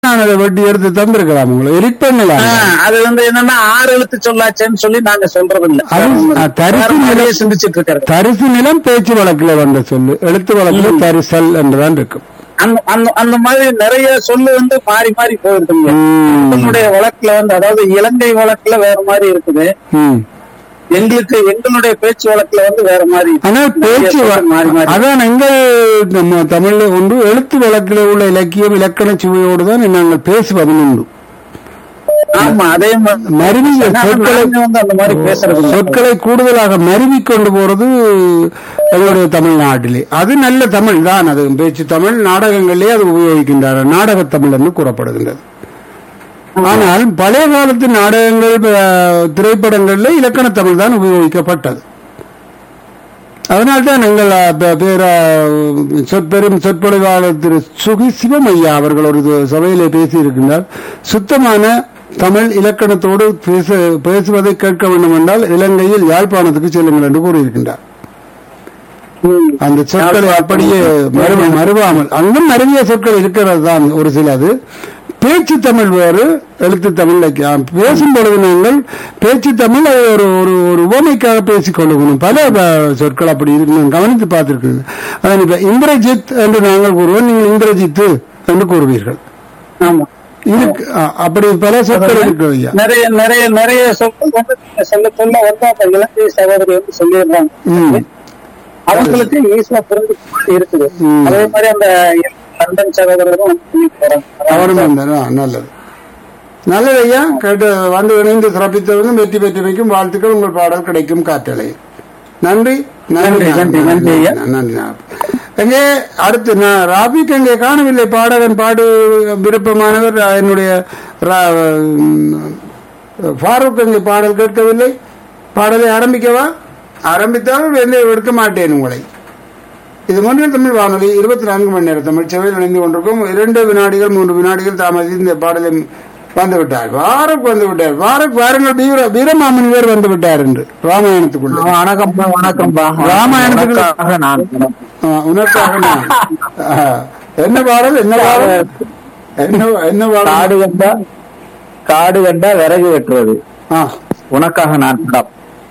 நான் அதை வெட்டி எடுத்து தந்திருக்கலாம் உங்களுக்கு எடிட் பண்ணலாம் ஆஹ், அது வந்து என்னன்னா ஆறு எழுத்து சொல்லாச்சேன்னு சொல்லி நாங்க சொல்றது இல்ல அது ஆ, தரிசு வேற மாதிரியே நிலம் சிந்திச்சிட்டு இருக்காரு தரிசு நிலம் பேச்சு வழக்குல வந்த சொல்லு எழுத்து வழக்குல தரிசல் என்றுதான் இருக்கும் அந்த அந்த அந்த மாதிரி நிறைய சொல்லு வந்து மாறி மாறி போயிருக்குங்க ம். நம்மளுடைய வழக்குல வந்து அதாவது இலங்கை வழக்குல வேற மாதிரி இருக்குது ம். எங்களுக்கு எங்களுடைய பேச்சு வழக்குல வந்து வேற மாதிரி ஆனால் பேச்சு நிறைய வ- சொல்லு மாறி மாறி அதான் எங்கள் நம்ம தமிழ்ல ஒன்று எழுத்து வழக்கில் உள்ள இலக்கியம் இலக்கண சுவையோடு தான் நாங்கள் பேசுவதும் உண்டு ஆமா அதே மாதிரி மருவிய ஆனா சொற்களை நாங்க வந்து அந்த மாதிரி பேசுறது இல்ல. சொற்களை கூடுதலாக மருவி கொண்டு போறது எங்களுடைய தமிழ்நாட்டிலே அது நல்ல தமிழ் தான் அது பேச்சு தமிழ் நாடகங்களிலே அது உபயோகிக்கின்றார் நாடக தமிழ் என்று கூறப்படுகின்றது ஆனால் பழைய காலத்து நாடகங்கள் அஹ், திரைப்படங்களில் இலக்கண தமிழ் தான் உபயோகிக்கப்பட்டது அதனால்தான் எங்கள் அஹ், பே- பேர சொற்பெரும் சொற்பொழிவாளர் திரு சுகி சிவமையா அவர்கள் ஒரு இது சபையிலே பேசியிருக்கின்றார் சுத்தமான தமிழ் இலக்கணத்தோடு பேச பேசுவதை கேட்க வேண்டும் என்றால் இலங்கையில் யாழ்ப்பாணத்துக்கு செல்லுங்கள் என்று கூறியிருக்கின்றார் ம். அந்த சொற்களை அப்படியே மறுவ மறுவாமல் அங்கும் மருவிய சொற்கள் இருக்கிறது தான் ஒரு சிலது பேச்சு தமிழ் வேறு எழுத்து தமிழ் இலக்கியம். பேசும் பொழுது நீங்கள் பேச்சு தமிழ் அது ஒரு ஒரு ஒரு உவமைக்காக பேசிக் கொள்ளணும் பல ப- சொற்கள் அப்படி இருக்கு நான் கவனித்து பார்த்திருக்கிறேன் அதான் இப்ப இந்திரஜித் என்று நாங்கள் கூறுவோம் நீங்கள் இந்திரஜித்து என்று கூறுவீர்கள் ஆமா இருக்கு ஆ, அப்படி பல சொற்கள் இருக்கு ஐயா நிறைய நிறைய நிறைய சொற்கள் வந்து நீங்க சொல்ல சொல்ல வந்து அந்த இலங்கை சகோதரி வந்து சொல்லிடுறாங்க ம் அவங்களுக்கு ஈஸியா புரிஞ்சு இருக்குது ம். அதே மாதிரி அந்த லண்டன் சகோதரரும் வந்து சொல்லிட்டு போறாங்க அவரும் வந்தார் ஆ, நல்லது நல்லது ஐயா கேட்டு வந்து இணைந்து சிறப்பித்தவங்க வெற்றி பெற்றமைக்கும் வாழ்த்துக்கள் உங்கள் பாடல் கிடைக்கும் காற்றலை நன்றி நன்றி, நன்றி, நன்றி ஐயா. நன்றி எங்கே அடுத்து நான் ராபிக் எங்கே காணவில்லை பாடகன் பாடு விருப்பமானவர் என்னுடைய ரா- ம், ஃபாரூக் எங்கே பாடல் கேட்கவில்லை பாடலை ஆரம்பிக்கவா ஆரம்பித்தால் வெளியே எடுக்க மாட்டேன் உங்களை இது மொழியில் தமிழ் வானொலி இருபத்தி நான்கு மணி நேரம் தமிழ் சேவையில் இணைந்து கொண்டிருக்கும் இரண்டு வினாடிகள் மூன்று வினாடிகள் தாமதித்து இந்த பாடலை வந்து விட்டார் வாரக் வந்து விட்டார் வாரக் வாருங்கள் வீர வீரமாமன் வேர் வந்து விட்டார் என்று ராமாயணத்துக்குள்ள வணக்கம்பா வணக்கம்பா ராமாயணத்துக்கு- உனக்காக நான் ஆ, உனக்காக நான். ஆ, என்ன பாடல் என்ன பாடல் என்ன என்ன பாடல் காடு கண்டா காடு கண்டா விறகு வெட்டுறது ஆ, உனக்காக நான் படம்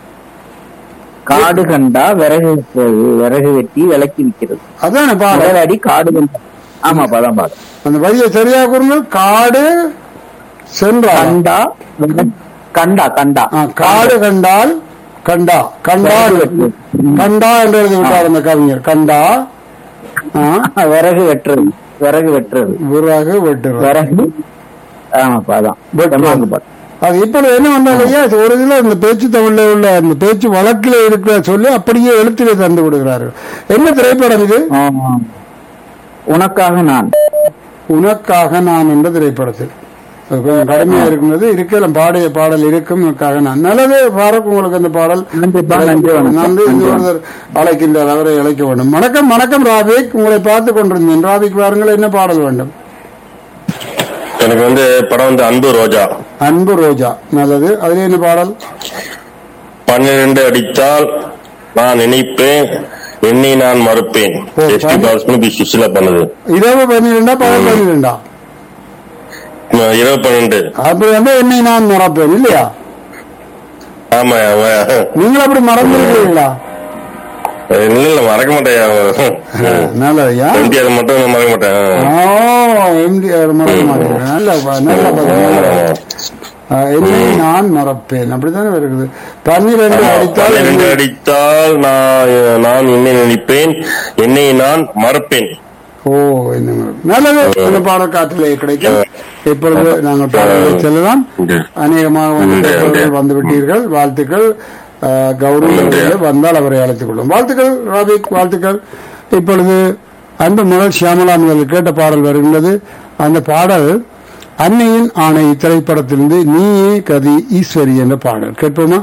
காடு கண்டா விறகு வெட்டுறது விறகு வெட்டி விளக்கி விற்கிறது அதான பாடல் விறகடி காடு கண்டா ஆமா பதம் பாதம் அந்த வரியை சரியா கூறுங்கள் காடு சென்றார் கண்டா விறகு- கண்டா கண்டா ஆ, காடு கண்டால் கண்டா கண்டா கண்டா என்று எழுதி விட்டார் அந்த கவிஞர் கண்டா ஆ, விறகு வெட்டுறது விறகு வெட்டுறது விறகு வெட்டுறது விறகு ஆமா பதம் தெம்மாங்கு பதம் அது இப்ப என்ன பண்ணாங்க ஐயா ஒரு இதுல இந்த பேச்சு தமிழ்ல உள்ள அந்த பேச்சு வழக்கில் இருக்கிற சொல்லி அப்படியே எழுத்திலே தந்து விடுகிறார்கள் என்ன திரைப்படம் இது ஆமா. உனக்காக நான் உனக்காக நான் என்ற திரைப்படத்தில் அது கொஞ்சம் கடுமையா இருக்கிறது இருக்கலாம் பாடிய பாடல் இருக்கும் உனக்காக நான் நல்லது பாரக் உங்களுக்கு அந்த பாடல் நன்றிப்பா, நன்றி, வணக்கம். நன்றி இந்த ஒருத்தர் அழைக்கின்றார் அவரை அழைக்க வேண்டும் வணக்கம் வணக்கம் ராபிக் உங்களை பார்த்து கொண்டிருந்தேன் ராபிக் பாருங்கள் என்ன பாடல் வேண்டும் எனக்கு வந்து படம் வந்து அன்பு ரோஜா அன்பு ரோஜா நல்லது அதுல என்ன பாடல் பன்னிரண்டு அடித்தால் நான் நினைப்பேன் எண்ணி நான் மறுப்பேன் ஓ, எஸ்பி பன்- பாலசுமி பி சுசிலா பண்ணது இரவு பன்னிரெண்டா பகல் பன்னிரெண்டா உம், இரவு பன்னெண்டு அப்படி வந்து என்னை நான் மறப்பேன் இல்லையா ஆமா ஆமா. நீங்கள் அப்படி மறந்துருக்கீங்களா இல்ல இல்ல மறக்க மாட்டேன் நல்லதையா எம்டிஆர் மட்டும் நான் மறக்க மாட்டேன் ஓ எம்டிஆர் மறக்க மாட்டேன் நல்ல ப- நல்ல பதில். ஆ, என்னை நான் மறப்பேன் அப்படித்தானே இருக்குது பன்னிரெண்டு அடித்தால் பன்னிரண்டு அடித்தால் நான் நான் என்னை நினைப்பேன் என்னை நான் மறப்பேன் ஓ என்ன மறப்பேன். நல்லது இந்த பாடல் காற்றிலே கிடைக்கும் இப்பொழுது நாங்கள் பாடலை செல்லலாம் அநேகமாக வந்து நன்றி, கேட்பவர்கள் நன்றி. வந்து விட்டீர்கள் வாழ்த்துக்கள் ஆ, கௌரி நன்றி. அவர்கள் வந்தால் அவரை அழைத்துக் கொள்ளும் வாழ்த்துக்கள் ராபிக் வாழ்த்துக்கள் இப்பொழுது அன்பு மகள் சியாமலா முதல் கேட்ட பாடல் வருகின்றது அந்த பாடல் அன்னையின் ஆணை திரைப்படத்திலிருந்து நீயே கதி ஈஸ்வரி என்ற பாடல் கேட்போமா